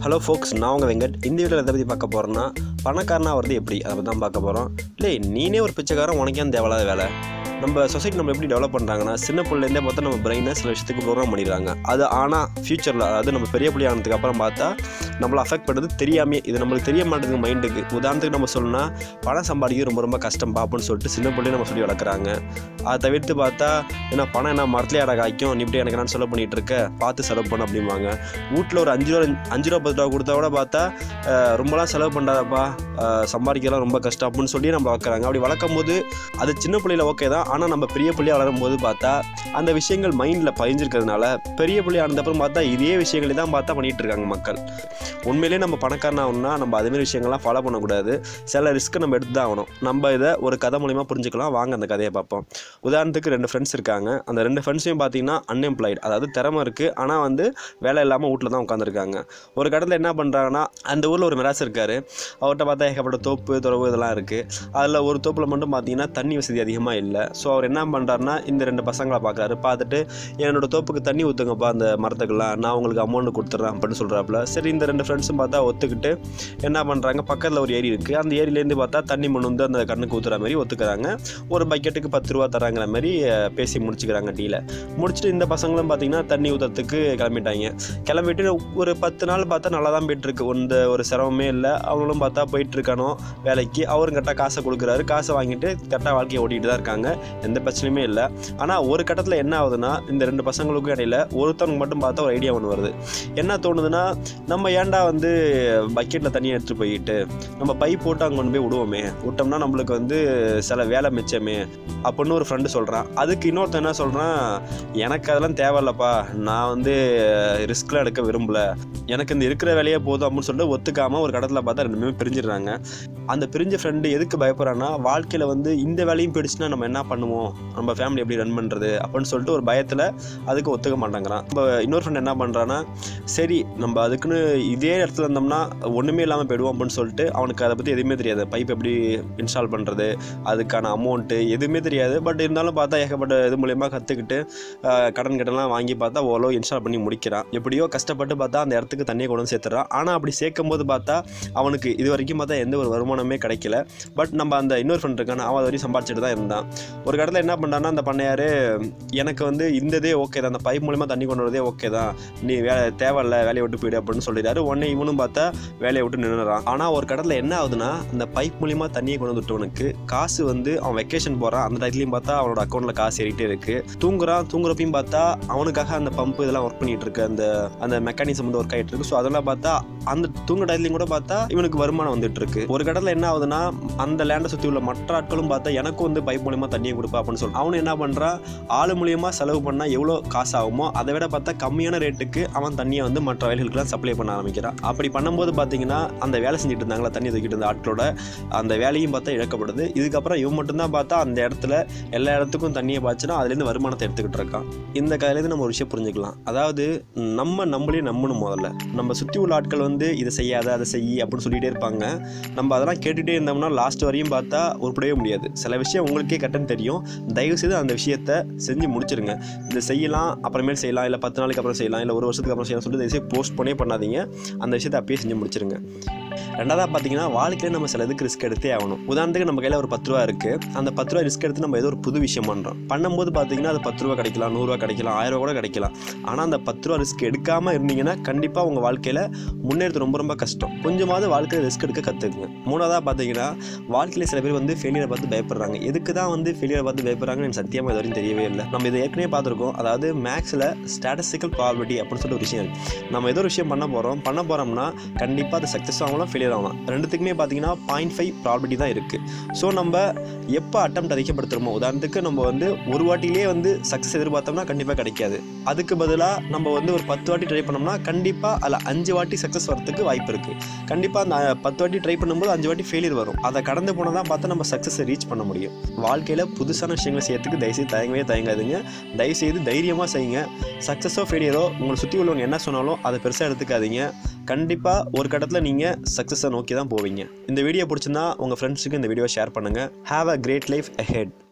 hello ஃபோக்ஸ் நான் உங்கள் வெங்கட் இந்த வீடியோவில் எதை பற்றி பார்க்க போகிறோன்னா பணக்காரனா வருது எப்படி அதை பற்றி தான் பார்க்க போகிறோம் இல்லை நீனே ஒரு பிச்சைக்காரன் உனக்கே அந்த தேவையில்லாத வேலை நம்ம சொசைட்டி நம்ம எப்படி டெவலப் பண்ணுறாங்கன்னா சின்ன பிள்ளைலேருந்தே பார்த்தா நம்ம பிரெயினை சில விஷயத்துக்கு ப்ரோக்ராம் பண்ணிடுறாங்க அது ஆனால் ஃப்யூச்சரில் அதாவது நம்ம பெரிய பிள்ளை ஆனதுக்கு அப்புறம் பார்த்தா நம்மளை அஃபெக்ட் பண்ணுறது தெரியாமே இது நம்மளுக்கு தெரிய மாட்டேங்குது மைண்டுக்கு உதாரணத்துக்கு நம்ம சொல்லணும்னா பணம் சம்பாதிக்க ரொம்ப ரொம்ப கஷ்டம் பாப்புன்னு சொல்லிட்டு சின்ன பிள்ளைய நம்ம சொல்லி வளர்க்குறாங்க அதை தவிர்த்து பார்த்தா என்ன பணம் என்ன மரத்துலேயே அட காய்க்கும் நீ இப்படி எனக்கு நான் செலவு பண்ணிட்டு இருக்க பார்த்து செலவு பண்ண அப்படிம்பாங்க வீட்டில் ஒரு அஞ்சு ரூபா அஞ்சு ரூபா பத்து ரூபா கொடுத்தா கூட பார்த்தா அஹ், ரொம்பலாம் செலவு பண்ணாதப்பா அஹ், சம்பாதிக்கலாம் ரொம்ப கஷ்டம் அப்படின்னு சொல்லி நம்ம வளர்க்குறாங்க அப்படி வளர்க்கும் போது அது சின்ன பிள்ளையில ஓகே தான் ஆனால் நம்ம பெரிய பிள்ளையா வளரும் போது பார்த்தா அந்த விஷயங்கள் மைண்டில் பதிஞ்சிருக்கிறதுனால பெரிய பிள்ளை ஆனதுக்கப்புறம் பார்த்தா இதே விஷயங்களை தான் பார்த்தா பண்ணிட்டு இருக்காங்க மக்கள் உண்மையிலேயே நம்ம பணக்காரன் ஆகணும்னா நம்ம அதுமாரி விஷயங்கள்லாம் ஃபாலோ பண்ணக்கூடாது சில ரிஸ்க்கை நம்ம எடுத்து தான் ஆகணும் நம்ம இதை ஒரு கதை மூலிமா புரிஞ்சுக்கலாம் வாங்க அந்த கதையை பார்ப்போம் உதாரணத்துக்கு ரெண்டு ஃப்ரெண்ட்ஸ் இருக்காங்க அந்த ரெண்டு ஃப்ரெண்ட்ஸையும் பார்த்தீங்கன்னா அன்எம்ப்ளாய்டு அதாவது திறமை இருக்குது ஆனால் வந்து வேலை இல்லாமல் வீட்டில் தான் உட்காந்துருக்காங்க ஒரு கடத்தில் என்ன பண்ணுறாங்கன்னா அந்த ஊரில் ஒரு மிராஸ் இருக்கார் அவர்கிட்ட பார்த்தா ஏகப்பட்ட தோப்பு துறவு இதெல்லாம் இருக்குது அதில் ஒரு தோப்பில் மட்டும் பார்த்தீங்கன்னா தண்ணி வசதி அதிகமாக இல்லை ஸோ அவர் என்ன பண்ணுறாருன்னா இந்த ரெண்டு பசங்களை பார்க்குறாரு பார்த்துட்டு என்னோட தோப்புக்கு தண்ணி ஊற்றுங்கப்பா அந்த மரத்துக்கெல்லாம் நான் உங்களுக்கு அமௌண்ட் கொடுத்துட்றேன் அப்படின்னு சொல்கிறாப்புல சரி இந்த ரெண்டு ஃப்ரெண்ட்ஸும் பார்த்தா ஒத்துக்கிட்டு என்ன பண்ணுறாங்க பக்கத்தில் ஒரு ஏரி இருக்குது அந்த ஏரியிலேருந்து பார்த்தா தண்ணி மண் வந்து அந்த கண்ணுக்கு ஊற்றுற மாதிரி ஒத்துக்கிறாங்க ஒரு பக்கெட்டுக்கு பத்து ரூபா தராங்கிற மாதிரி அஹ், பேசி முடிச்சுக்கிறாங்க டீல முடிச்சுட்டு இந்த பசங்களும் பார்த்தீங்கன்னா தண்ணி ஊற்றுறதுக்கு கிளம்பிட்டாங்க கிளம்பிட்டு ஒரு பத்து நாள் பார்த்தா நல்லா தான் போயிட்டுருக்கு இந்த ஒரு சிரமமே இல்லை அவங்களும் பார்த்தா போயிட்டு இருக்கானோ வேலைக்கு அவரும் கரெக்டாக காசை கொடுக்குறாரு காசை வாங்கிட்டு கரெக்டாக வாழ்க்கையை ஓட்டிகிட்டு தான் இருக்காங்க எந்த பிரச்சனையுமே இல்லை ஆனால் ஒரு கட்டத்தில் என்ன ஆகுதுன்னா இந்த ரெண்டு பசங்களுக்கும் இடையில ஒருத்தவங்க மட்டும் பார்த்தா ஒரு ஐடியா ஒன்று வருது என்ன தோணுதுன்னா நம்ம ஏன்டா வந்து பக்கெட்டில் தண்ணியை எடுத்துகிட்டு போயிட்டு நம்ம பைப் போட்டு அங்கே கொண்டு போய் விடுவோமே விட்டோம்னா நம்மளுக்கு வந்து சில வேலை மிச்சமே அப்படின்னு ஒரு ஃப்ரெண்டு சொல்கிறான் அதுக்கு இன்னொருத்தன் என்ன சொல்கிறான் எனக்கு அதெல்லாம் தேவையில்லப்பா நான் வந்து ரிஸ்க்லாம் எடுக்க விரும்பல எனக்கு இந்த இருக்கிற வேலையே போதும் அப்படின்னு சொல்லிட்டு ஒத்துக்காமல் ஒரு கடத்தில் பார்த்தா ரெண்டுமே பிரிஞ்சிடுறாங்க அந்த பிரிஞ்ச ஃப்ரெண்டு எதுக்கு பயப்படுறான்னா வாழ்க்கையில் வந்து இந்த வேலையும் போயிடுச்சுன்னா நம்ம என்ன பண்ணுவோம் நம்ம ஃபேமிலி எப்படி ரன் பண்ணுறது அப்படின்னு சொல்லிட்டு ஒரு பயத்தில் அதுக்கு ஒத்துக்க மாட்டேங்கிறான் நம்ம இன்னொரு ஃப்ரெண்ட் என்ன பண்ணுறான்னா சரி நம்ம அதுக்குன்னு இதே இடத்துல இருந்தோம்னா ஒன்றுமே இல்லாமல் போயிடுவோம் அப்படின்னு சொல்லிட்டு அவனுக்கு அதை பற்றி எதுவுமே தெரியாது பைப் எப்படி இன்ஸ்டால் பண்ணுறது அதுக்கான அமௌண்ட்டு எதுவுமே தெரியாது பட் இருந்தாலும் பார்த்தா ஏகப்பட்ட இது மூலயமா கற்றுக்கிட்டு கடன் கடன்லாம் வாங்கி பார்த்தா ஓலோ இன்ஸ்டால் பண்ணி முடிக்கிறான் எப்படியோ கஷ்டப்பட்டு பார்த்தா அந்த இடத்துக்கு தண்ணியை கொண்டு வந்து சேர்த்துறான் ஆனால் அப்படி சேர்க்கும் போது பார்த்தா அவனுக்கு இது வரைக்கும் பார்த்தா எந்த ஒரு வருமானமே கிடைக்கல பட் நம்ம அந்த இன்னொரு ஃப்ரெண்ட் இருக்கான அவன் அது வரையும் சம்பாதிச்சுட்டு தான் இருந்தான் ஒரு கடத்தில் என்ன பண்ணான்னா அந்த பண்ணையார் எனக்கு வந்து இந்த இதே ஓகே தான் அந்த பைப் மூலிமா தண்ணி கொண்டு வரதே ஓகே தான் நீ வேலை தேவையில்ல வேலையை விட்டு போயிடு அப்படின்னு சொல்லிடுறாரு உடனே இவனும் பார்த்தா வேலையை விட்டு நின்றுறான் ஆனால் ஒரு கடத்தில் என்ன ஆகுதுன்னா அந்த பைப் மூலிமா தண்ணியை கொண்டு வந்துட்டவனுக்கு காசு வந்து அவன் வெக்கேஷன் போகிறான் அந்த டயத்துலையும் பார்த்தா அவனோட அக்கௌண்ட்டில் காசு ஏறிட்டே இருக்கு தூங்குறான் தூங்குறப்பையும் பார்த்தா அவனுக்காக அந்த பம்ப் இதெல்லாம் ஒர்க் பண்ணிட்டு இருக்கு அந்த அந்த மெக்கானிசம் வந்து ஒர்க் ஆகிட்டு இருக்கு ஸோ அதெல்லாம் பார்த்தா அந்த தூங்குற டயத்துலையும் கூட பார்த்தா இவனுக்கு வருமானம் வந்துட்டு இருக்கு ஒரு கடத்தில் என்ன ஆகுதுன்னா அந்த லேண்டை சுற்றி உள்ள மற்ற ஆட்களும் பார்த்தா எனக்கும் வந்து பைப் மூலியமா தண்ணியை கொடுப்பா அப்படின்னு சொல்லிட்டு அவனு என்ன பண்ணுறான் ஆள் மூலியமா செலவு பண்ணால் எவ்வளோ காசு ஆகுமோ அதை விட பார்த்தா கம்மியான ரேட்டுக்கு அவன் தண்ணியை வந்து மற்ற வயல்களுக்குலாம் சப்ளை பண்ண ஆரம்பிக்கிறான் அப்படி பண்ணும்போது பார்த்தீங்கன்னா அந்த வேலை செஞ்சுட்டு இருந்தாங்களா தண்ணி தூக்கிட்டு இருந்த ஆட்களோட அந்த வேலையும் பார்த்தா இழக்கப்படுது இதுக்கப்புறம் இவன் மட்டும்தான் பார்த்தா அந்த இடத்துல எல்லா இடத்துக்கும் தண்ணியை பாய்ச்சினா அதுலேருந்து வருமானத்தை எடுத்துக்கிட்டு இருக்கான் இந்த கதையிலேருந்து நம்ம ஒரு விஷயம் புரிஞ்சுக்கலாம் அதாவது நம்ம நம்மளே நம்பணும் முதல்ல நம்ம சுற்றி உள்ள ஆட்கள் வந்து இதை செய்யாத அதை செய் அப்படின்னு சொல்லிகிட்டே இருப்பாங்க நம்ம அதெல்லாம் கேட்டுகிட்டே இருந்தோம்னா லாஸ்ட் வரையும் பார்த்தா உருப்படவே முடியாது சில விஷயம் உங்களுக்கே கரெக்டாக தெரியும் தயவு செய்து அந்த விஷயத்த செஞ்சு முடிச்சிருங்க இந்த செய்யலாம் அப்புறமேல் செய்யலாம் இல்லை பத்து நாளைக்கு அப்புறம் செய்யலாம் இல்லை ஒரு வருஷத்துக்கு அப்புறம் செய்யலாம் சொல்லிட்டு தயவுசெய்து போஸ்ட் பண்ணே பண்ணாதீங்க அந்த விஷயத்தை அப்பயே செஞ்சு முடிச்சிருங்க ரெண்டாவதாக பார்த்தீங்கன்னா வாழ்க்கையில் நம்ம சில இதுக்கு ரிஸ்க் எடுத்தே ஆகணும் உதாரணத்துக்கு நம்ம கையில் ஒரு பத்து ரூபா இருக்குது அந்த பத்து ரூபா ரிஸ்க் எடுத்து நம்ம ஏதோ ஒரு புது விஷயம் பண்ணுறோம் பண்ணும்போது பார்த்தீங்கன்னா அது பத்து ரூபா கிடைக்கலாம் நூறுரூவா கிடைக்கலாம் ஆயிரம் ரூபா கூட கிடைக்கலாம் ஆனால் அந்த பத்து ரூபா ரிஸ்க் எடுக்காமல் இருந்தீங்கன்னா கண்டிப்பாக உங்கள் வாழ்க்கையில் முன்னேறது ரொம்ப ரொம்ப கஷ்டம் கொஞ்சமாவது வாழ்க்கையில் ரிஸ்க் எடுக்க கற்றுக்குங்க மூணாவதாக பார்த்தீங்கன்னா வாழ்க்கையில் சில பேர் வந்து ஃபெயிலியரை பார்த்து பயப்படுறாங்க எதுக்கு தான் வந்து ஃபெயிலியரை பார்த்து பயப்படுறாங்கன்னு எனக்கு சத்தியமாக இது வரையும் தெரியவே இல்லை நம்ம இதை ஏற்கனவே பார்த்துருக்கோம் அதாவது மேக்ஸில் ஸ்டாட்டிஸ்டிக்கல் ப்ராபர்ட்டி அப்படின்னு சொல்லிட்டு ஒரு விஷயம் இருக்குது நம்ம ஏதோ ஒரு விஷயம் பண்ண போகிறோம் பண்ண போகிறோம்னா கண்டிப்பாக அது சக்ஸஸ் ஆகலாம் ஃபெயிலியர் ஆகலாம் ரெண்டுத்துக்குமே பார்த்தீங்கன்னா பாயிண்ட் ஃபைவ் ப்ராபர்ட்டி தான் இருக்குது ஸோ நம்ம எப்போ அட்டம் அதிகப்படுத்துகிறோமோ உதாரணத்துக்கு நம்ம வந்து ஒரு வாட்டிலே வந்து சக்ஸஸ் எதிர்பார்த்தோம்னா கண்டிப்பாக கிடைக்காது அதுக்கு பதிலாக நம்ம வந்து ஒரு பத்து வாட்டி ட்ரை பண்ணோம்னா கண்டிப்பாக அதில் அஞ்சு வாட்டி சக்ஸஸ் வரதுக்கு வாய்ப்பு இருக்குது கண்டிப்பாக அந்த பத்து வாட்டி ட்ரை பண்ணும்போது அஞ்சு வாட்டி ஃபெயிலியர் வரும் அதை கடந்து போனால் தான் பார்த்தா நம்ம சக்ஸஸை ரீச் பண்ண முடியும் வாழ்க்கையில் புதுசான விஷயங்களை செய்யறதுக்கு தயவுசெய்து தயங்கவே தயங்காதுங்க தயவுசெய்து தைரியமாக செய்யுங்க சக்ஸஸோ ஃபெயிலியரோ உங்களை சுற்றி உள்ளவங்க என்ன சொன்னாலும் அதை பெருசாக எடுத்துக்காதீங்க கண்டிப்பாக ஒரு கட்டத்தில் நீங்கள் சக்ஸஸை நோக்கி தான் போவீங்க இந்த வீடியோ பிடிச்சிருந்தா உங்கள் ஃப்ரெண்ட்ஸுக்கு இந்த வீடியோ ஷேர் பண்ணுங்கள் have a great life ahead